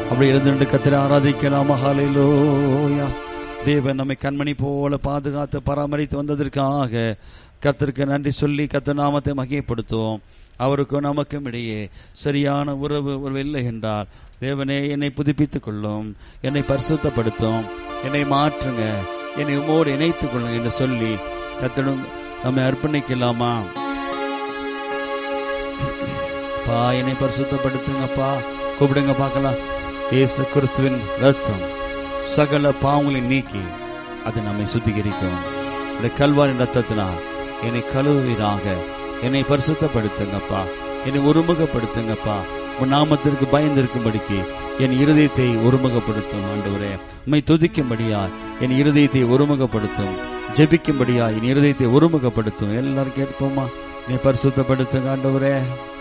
அப்படி எழுந்துட்டு கத்திர ஆராதிக்கலாம் ஹalleluya தேவன் நம்மை கண்மணி போல பாதுகாத்து பராமரித்து வந்ததற்காக கத்திற்கு நன்றி சொல்லி கத்த நாமத்தை மகிமைப்படுத்துவோம் அவருக்கும் நமக்கும் இடையே சரியான உறவு ஒரு இல்லை என்றால் தேவனே என்னை புதுப்பித்துக் கொள்ளும் என்னை பரிசுத்தப்படுத்தும் என்னை மாற்றுங்க என்னை உமோடு இணைத்துக் கொள்ளுங்க என்று சொல்லி கத்தனும் நம்மை அர்ப்பணிக்கலாமா பா என்னை பரிசுத்தப்படுத்துங்கப்பா கூப்பிடுங்க பார்க்கலாம் இயேசு கிறிஸ்துவின் ரத்தம் சகல பாவங்களை நீக்கி அது நம்மை சுத்திகரிக்கும் இந்த கல்வாரின் ரத்தத்தினால் என்னை கழுவுவீராக என்னை பரிசுத்தப்படுத்துங்கப்பா என்னை ஒருமுகப்படுத்துங்கப்பா உன் நாமத்திற்கு பயந்திருக்கும்படிக்கு என் இருதயத்தை ஒருமுகப்படுத்தும் ஆண்டவரே உம்மை துதிக்கும்படியா என் இருதயத்தை ஒருமுகப்படுத்தும் ஜெபிக்கும்படியா என் இருதயத்தை ஒருமுகப்படுத்தும் எல்லாரும் கேட்போமா நீ பரிசுத்தப்படுத்துங்க ஆண்டவரே